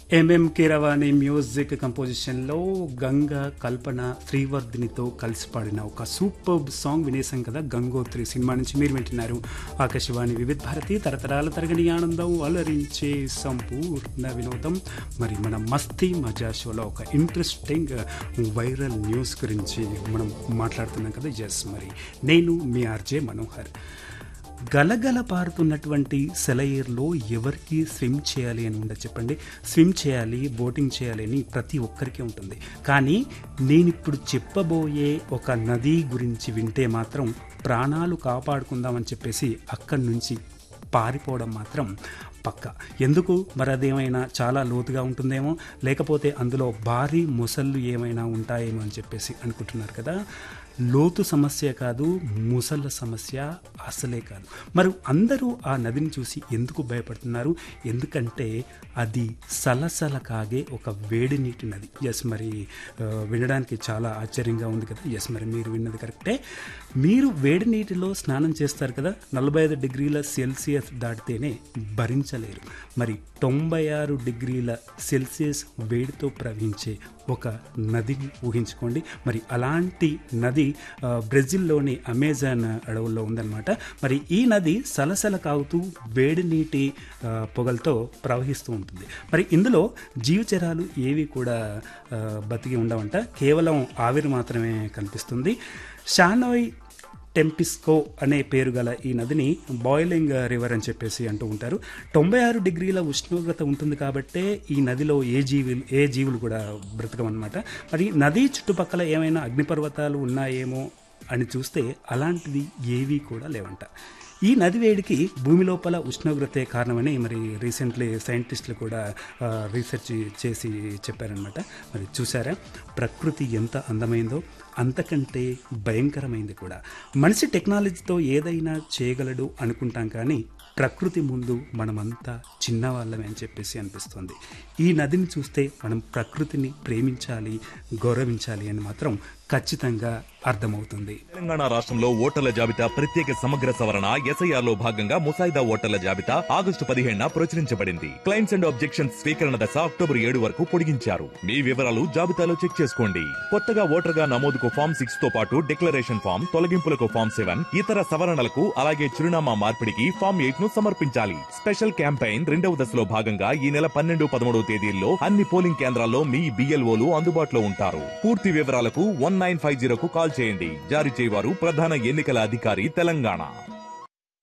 MM Keeravani music కంపోజిషన్లో గంగా కల్పన శ్రీవర్ధినితో కలిసి పాడిన ఒక సూపర్ సాంగ్ వినేసాం కదా గంగోత్రి సినిమా నుంచి మీరు వింటున్నారు ఆకాశవాణి వివిధ భారతి తరతరాల తరగని ఆనందం అలరించే సంపూర్ణ వినోదం మరి మన మస్తీ మజా షోలో ఒక ఇంట్రెస్టింగ్ వైరల్ న్యూస్ గురించి మనం మాట్లాడుతున్నాం కదా ఎస్ మరి నేను మీ ఆర్జే మనోహర్ గలగల పారుతున్నటువంటి సెలయేర్లో ఎవరికి స్విమ్ చేయాలి అని ఉండదు చెప్పండి స్విమ్ చేయాలి బోటింగ్ చేయాలి అని ప్రతి ఒక్కరికి ఉంటుంది కానీ నేను ఇప్పుడు చెప్పబోయే ఒక నది గురించి వింటే మాత్రం ప్రాణాలు కాపాడుకుందామని చెప్పేసి అక్కడి నుంచి పారిపోవడం మాత్రం పక్క ఎందుకు మరి అదేమైనా చాలా లోతుగా ఉంటుందేమో లేకపోతే అందులో భారీ ముసళ్ళు ఏమైనా ఉంటాయేమో అని చెప్పేసి అనుకుంటున్నారు కదా లోతు సమస్య కాదు ముసళ్ళ సమస్య అసలే కాదు మరి అందరూ ఆ నదిని చూసి ఎందుకు భయపడుతున్నారు ఎందుకంటే అది సలసల కాగే ఒక వేడి నీటి నది ఎస్ మరి ఆ, వినడానికి చాలా ఆశ్చర్యంగా ఉంది కదా ఎస్ మరి మీరు విన్నది కరెక్టే మీరు వేడి నీటిలో స్నానం చేస్తారు కదా నలభై ఐదు డిగ్రీల సెల్సియస్ దాటితేనే భరించలేరు మరి తొంభై ఆరు డిగ్రీల సెల్సియస్ వేడితో ప్రవహించే ఒక నదిని ఊహించుకోండి మరి అలాంటి నది ఆ, బ్రెజిల్లోని అమెజాన్ అడవుల్లో ఉందన్నమాట మరి ఈ నది సలసల కాగుతూ వేడి నీటి ఆ, పొగలతో ప్రవహిస్తూ ఉంటుంది మరి ఇందులో జీవచరాలు ఏవి కూడా ఆ, బతికి ఉండవంట కేవలం ఆవిరి మాత్రమే కనిపిస్తుంది షానోయ్ టెంపిస్కో అనే పేరు గల ఈ నదిని బాయిలింగ్ రివర్ అని చెప్పేసి అంటూ ఉంటారు తొంభై ఆరు డిగ్రీల ఉష్ణోగ్రత ఉంటుంది కాబట్టే ఈ నదిలో ఏ జీవులు ఏ జీవులు కూడా బ్రతకమన్నమాట మరి నది చుట్టుపక్కల ఏమైనా అగ్నిపర్వతాలు ఉన్నాయేమో అని చూస్తే అలాంటివి ఏవీ కూడా లేవంట ఈ నది వేడికి భూమి లోపల ఉష్ణోగ్రతే కారణమని మరి రీసెంట్లీ సైంటిస్టులు కూడా ఆ, రీసెర్చ్ చేసి చెప్పారనమాట మరి చూసారా ప్రకృతి ఎంత అందమైందో అంతకంటే భయంకరమైంది కూడా మనిషి టెక్నాలజీతో ఏదైనా చేయగలడు అనుకుంటాం కానీ ప్రకృతి ముందు మనమంతా చిన్నవాళ్ళమే అని చెప్పేసి అనిపిస్తుంది ఈ నదిని చూస్తే మనం ప్రకృతిని ప్రేమించాలి గౌరవించాలి అని మాత్రం ఖచ్చితంగా అర్థమవుతుంది తెలంగాణ రాష్ట్రంలో ఓటర్ల జాబితా ప్రత్యేక సమగ్ర సవరణ ఎస్ఐఆర్ లో భాగంగా ముసాయిదా ఓటర్ల జాబితా ఆగస్టు పదిహేడున ప్రచురించబడింది క్లైమ్స్ అండ్ ఆబ్జెక్షన్స్ స్వీకరణ దశ అక్టోబర్ ఏడు వరకు పొడిగించారు మీ వివరాలు జాబితాలో చెక్ చేసుకోండి కొత్తగా ఓటర్గా నమోదుకు ఫామ్ సిక్స్ తో పాటు డిక్లరేషన్ ఫామ్ తొలగింపులకు ఫామ్ సెవెన్ ఇతర సవరణలకు అలాగే చిరునామా మార్పిడికి ఫామ్ ఎయిట్ ను సమర్పించాలి స్పెషల్ క్యాంపెయిన్ రెండవ దశలో భాగంగా ఈ నెల పన్నెండు పదమూడవ తేదీల్లో అన్ని పోలింగ్ కేంద్రాల్లో మీ బిఎల్ఓలు అందుబాటులో ఉంటారు పూర్తి వివరాలకు వన్ నైన్ ఫైవ్ జీరోకు కాల్ చేయండి జారీ చేయవారు ప్రధాన ఎన్నికల అధికారి తెలంగాణ